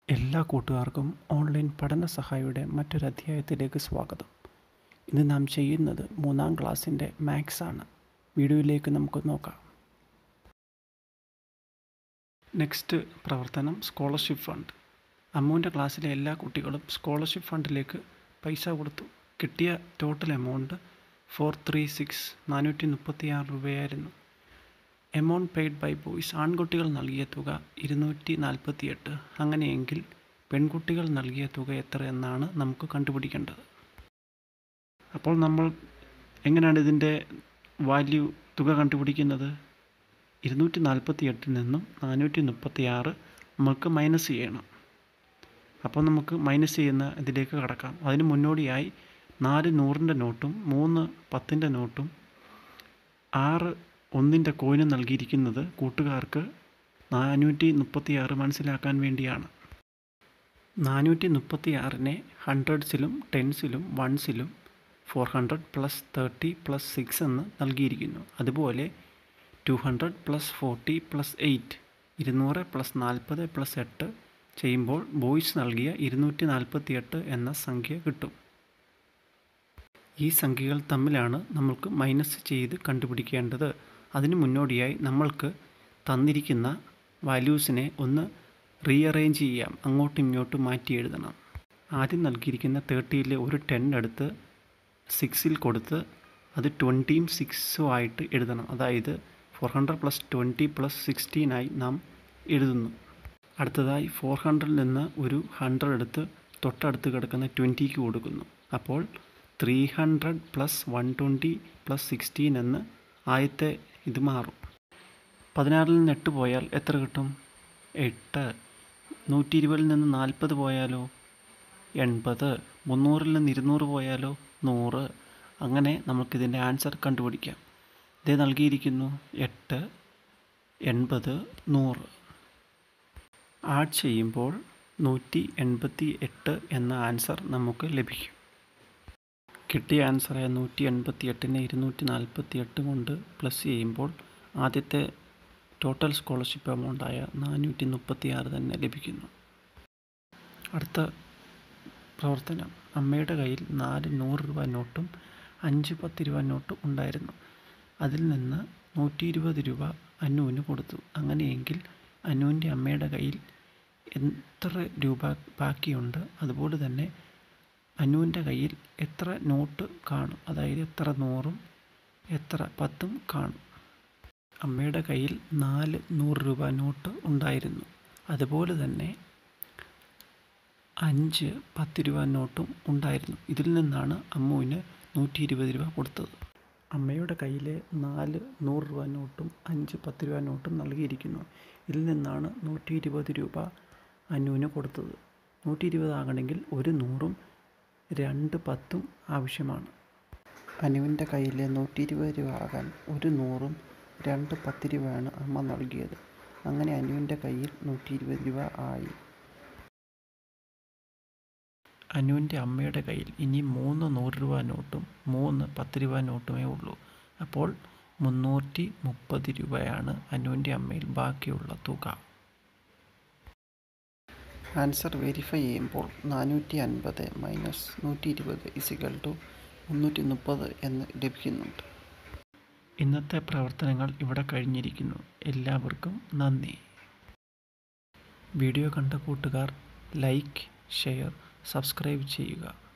എല്ലാ കൂട്ടുകാർക്കും ഓൺലൈൻ പഠന സഹായിയുടെ മറ്റൊരു അധ്യായത്തിലേക്ക് സ്വാഗതം ഇന്ന് നാം ചെയ്യുന്നത് മൂന്നാം ക്ലാസ്സിൻ്റെ മാത്സ് ആണ് വീഡിയോയിലേക്ക് നമുക്ക് നോക്കാം നെക്സ്റ്റ് പ്രവർത്തനം സ്കോളർഷിപ്പ് ഫണ്ട് അമ്മുവിൻ്റെ ക്ലാസ്സിലെ എല്ലാ കുട്ടികളും സ്കോളർഷിപ്പ് ഫണ്ടിലേക്ക് പൈസ കൊടുത്തു കിട്ടിയ total amount four three six നാനൂറ്റി മുപ്പത്തി ആറ് രൂപയായിരുന്നു എമൗണ്ട് പെയ്ഡ് ബൈ ബോയ്സ് ആൺകുട്ടികൾ നൽകിയ തുക ഇരുന്നൂറ്റി നാൽപ്പത്തി എട്ട് അങ്ങനെയെങ്കിൽ പെൺകുട്ടികൾ നൽകിയ തുക എത്ര എന്നാണ് നമുക്ക് കണ്ടുപിടിക്കേണ്ടത് അപ്പോൾ നമ്മൾ എങ്ങനെയാണ് ഇതിൻ്റെ വാല്യൂ തുക കണ്ടുപിടിക്കുന്നത് ഇരുന്നൂറ്റി നാൽപ്പത്തി എട്ടിൽ നിന്നും നാനൂറ്റി മുപ്പത്തി ആറ് നമുക്ക് മൈനസ് ചെയ്യണം അപ്പോൾ നമുക്ക് മൈനസ് ചെയ്യുന്ന ഇതിലേക്ക് കടക്കാം അതിന് മുന്നോടിയായി നാല് നൂറിൻ്റെ നോട്ടും മൂന്ന് പത്തിൻ്റെ നോട്ടും ആറ് ഒന്നിൻ്റെ കോയിനും നൽകിയിരിക്കുന്നത് കൂട്ടുകാർക്ക് നാനൂറ്റി മുപ്പത്തി ആറ് മനസ്സിലാക്കാൻ വേണ്ടിയാണ് നാനൂറ്റി മുപ്പത്തി ആറിനെ ഹൺഡ്രഡ്സിലും ടെൻസിലും വൺസിലും four hundred plus thirty plus six എന്ന് നൽകിയിരിക്കുന്നു അതുപോലെ two hundred plus forty plus eight ഇരുന്നൂറ് പ്ലസ് നാൽപ്പത് പ്ലസ് എട്ട് ചെയ്യുമ്പോൾ ബോയ്സ് നൽകിയ ഇരുന്നൂറ്റി നാൽപ്പത്തി എട്ട് എന്ന സംഖ്യ കിട്ടും ഈ സംഖ്യകൾ തമ്മിലാണ് നമ്മൾക്ക് മൈനസ് ചെയ്ത് കണ്ടുപിടിക്കേണ്ടത് അതിന് മുന്നോടിയായി നമ്മൾക്ക് തന്നിരിക്കുന്ന വാല്യൂസിനെ ഒന്ന് റീഅറേഞ്ച് ചെയ്യാം അങ്ങോട്ടും ഇങ്ങോട്ടും മാറ്റി എഴുതണം ആദ്യം നൽകിയിരിക്കുന്ന തേർട്ടിയിലെ ഒരു ടെൻ എടുത്ത് സിക്സിൽ കൊടുത്ത് അത് ട്വൻറ്റിയും സിക്സും ആയിട്ട് എഴുതണം അതായത് four hundred plus twenty plus സിക്സ്റ്റീനായി നാം എഴുതുന്നു അടുത്തതായി ഫോർ ഹൺഡ്രഡിൽ നിന്ന് ഒരു ഹൺഡ്രഡ് എടുത്ത് തൊട്ടടുത്ത് കിടക്കുന്ന ട്വൻറ്റിക്ക് കൊടുക്കുന്നു അപ്പോൾ three hundred plus one twenty plus sixteen എന്ന് ആദ്യത്തെ ഇത് മാറും പതിനാറിൽ നിന്ന് എട്ട് പോയാൽ എത്ര കിട്ടും എട്ട് നൂറ്റി ഇരുപതിൽ നിന്ന് നാൽപ്പത് പോയാലോ എൺപത് മുന്നൂറിൽ നിന്ന് ഇരുന്നൂറ് പോയാലോ നൂറ് അങ്ങനെ നമുക്കിതിൻ്റെ ആൻസർ കണ്ടുപിടിക്കാം ഇത് നൽകിയിരിക്കുന്നു എട്ട് എൺപത് നൂറ് ആഡ് ചെയ്യുമ്പോൾ നൂറ്റി എൺപത്തി എട്ട് എന്ന ആൻസർ നമുക്ക് ലഭിക്കും കിട്ടിയ ആൻസറായ നൂറ്റി എൺപത്തി എട്ടിനെ ഇരുന്നൂറ്റി നാൽപ്പത്തി എട്ട് കൊണ്ട് പ്ലസ് ചെയ്യുമ്പോൾ ആദ്യത്തെ ടോട്ടൽ സ്കോളർഷിപ്പ് എമൗണ്ടായ നാനൂറ്റി മുപ്പത്തി ആറ് തന്നെ ലഭിക്കുന്നു അടുത്ത പ്രവർത്തനം അമ്മയുടെ കയ്യിൽ നാല് നൂറ് രൂപ നോട്ടും അഞ്ച് പത്ത് രൂപ നോട്ടും ഉണ്ടായിരുന്നു അതിൽ നിന്ന് നൂറ്റി ഇരുപത് രൂപ അനുവിന് കൊടുത്തു അങ്ങനെയെങ്കിൽ അനുവിൻ്റെ അമ്മയുടെ കയ്യിൽ എത്ര രൂപ ബാക്കിയുണ്ട് അതുപോലെ തന്നെ അനുവിൻ്റെ കയ്യിൽ എത്ര നോട്ട് കാണും അതായത് എത്ര നൂറും എത്ര പത്തും കാണും അമ്മയുടെ കയ്യിൽ നാല് നൂറ് രൂപ നോട്ട് ഉണ്ടായിരുന്നു അതുപോലെ തന്നെ അഞ്ച് പത്ത് രൂപ നോട്ടും ഉണ്ടായിരുന്നു ഇതിൽ നിന്നാണ് അമ്മുവിന് നൂറ്റി ഇരുപത് രൂപ കൊടുത്തത് അമ്മയുടെ കയ്യിലെ നാല് നൂറ് രൂപ നോട്ടും അഞ്ച് പത്ത് രൂപ നോട്ടും നൽകിയിരിക്കുന്നു ഇതിൽ നിന്നാണ് നൂറ്റി ഇരുപത് രൂപ അനുവിന് കൊടുത്തത് നൂറ്റി ഇരുപതാകണമെങ്കിൽ ഒരു നൂറും രണ്ട് പത്തും ആവശ്യമാണ് അനുവിൻ്റെ കയ്യിലെ നൂറ്റി ഇരുപത് രൂപ ആകാൻ ഒരു നൂറും രണ്ട് പത്ത് രൂപയാണ് അമ്മ നൽകിയത് അങ്ങനെ അനുവിൻ്റെ കയ്യിൽ നൂറ്റി ഇരുപത് രൂപ ആയി അനുവിൻ്റെ അമ്മയുടെ കയ്യിൽ ഇനി മൂന്ന് നൂറ് രൂപ നോട്ടും മൂന്ന് പത്ത് രൂപ നോട്ടുമേ ഉള്ളൂ അപ്പോൾ മുന്നൂറ്റി മുപ്പത് രൂപയാണ് അനുവിൻ്റെ അമ്മയിൽ ബാക്കിയുള്ള തുക ആൻസർ വെരിഫൈ ചെയ്യുമ്പോൾ നാനൂറ്റി അൻപത് മൈനസ് നൂറ്റി ഇരുപത് ഇസിക്കൽ ടു മുന്നൂറ്റി മുപ്പത് എന്ന് ലഭിക്കുന്നുണ്ട് ഇന്നത്തെ പ്രവർത്തനങ്ങൾ ഇവിടെ കഴിഞ്ഞിരിക്കുന്നു എല്ലാവർക്കും നന്ദി വീഡിയോ കണ്ട കൂട്ടുകാർ ലൈക്ക് ഷെയർ സബ്സ്ക്രൈബ് ചെയ്യുക